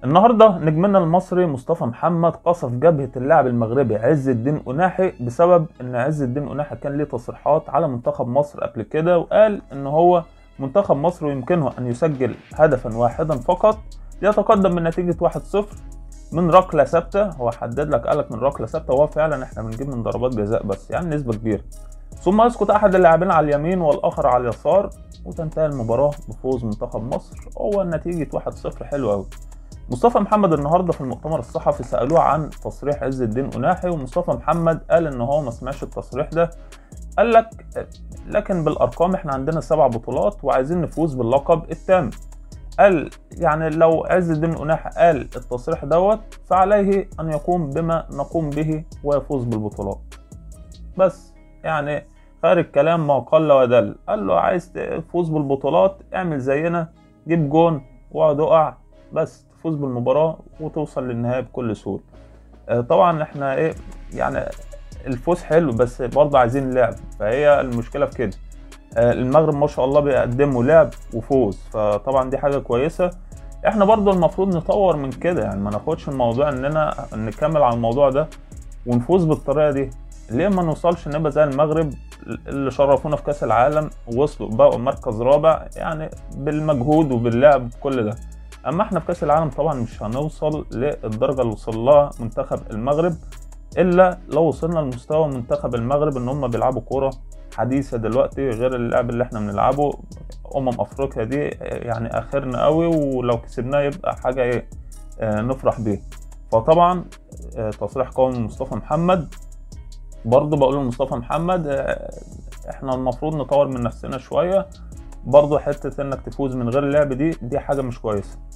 النهارده نجمنا المصري مصطفى محمد قصف جبهه اللاعب المغربي عز الدين أناحي بسبب ان عز الدين أناحي كان ليه تصريحات على منتخب مصر قبل كده وقال ان هو منتخب مصر يمكنه ان يسجل هدفا واحدا فقط ليتقدم من نتيجه 1-0 من ركله ثابته هو حدد لك قال لك من ركله ثابته وهو فعلا احنا بنجيب من ضربات جزاء بس يعني نسبه كبيره ثم يسقط احد اللاعبين على اليمين والاخر على اليسار وتنتهي المباراه بفوز منتخب مصر هو نتيجه 1-0 حلوه قوي مصطفى محمد النهارده في المؤتمر الصحفي سالوه عن تصريح عز الدين أناحي ومصطفى محمد قال ان هو ما سمعش التصريح ده قال لك لكن بالارقام احنا عندنا سبع بطولات وعايزين نفوز باللقب الثامن قال يعني لو عز الدين أناحي قال التصريح دوت فعليه ان يقوم بما نقوم به ويفوز بالبطولات بس يعني خير الكلام ما قل ودل قال له عايز تفوز بالبطولات اعمل زينا جيب جون واقعد اقع بس تفوز بالمباراة وتوصل للنهاية بكل سهولة آه، طبعا احنا ايه يعني الفوز حلو بس برضه عايزين لعب فهي المشكلة في كده آه، المغرب ما شاء الله بيقدموا لعب وفوز فطبعا دي حاجة كويسة احنا برضه المفروض نطور من كده يعني ما ناخدش الموضوع اننا نكمل على الموضوع ده ونفوز بالطريقة دي ليه ما نوصلش نبقى زي المغرب اللي شرفونا في كاس العالم ووصلوا بقوا مركز رابع يعني بالمجهود وباللعب كل ده اما احنا في كاس العالم طبعا مش هنوصل للدرجه اللي وصل لها منتخب المغرب الا لو وصلنا لمستوى منتخب المغرب ان هم بيلعبوا كوره حديثه دلوقتي غير اللعب اللي احنا بنلعبه امم افريقيا دي يعني اخرنا قوي ولو كسبناه يبقى حاجه ايه آه نفرح بيه فطبعا آه تصريح قوي من مصطفى محمد برضه بقول لمصطفى محمد آه احنا المفروض نطور من نفسنا شويه برضه حته انك تفوز من غير اللعب دي دي حاجه مش كويسه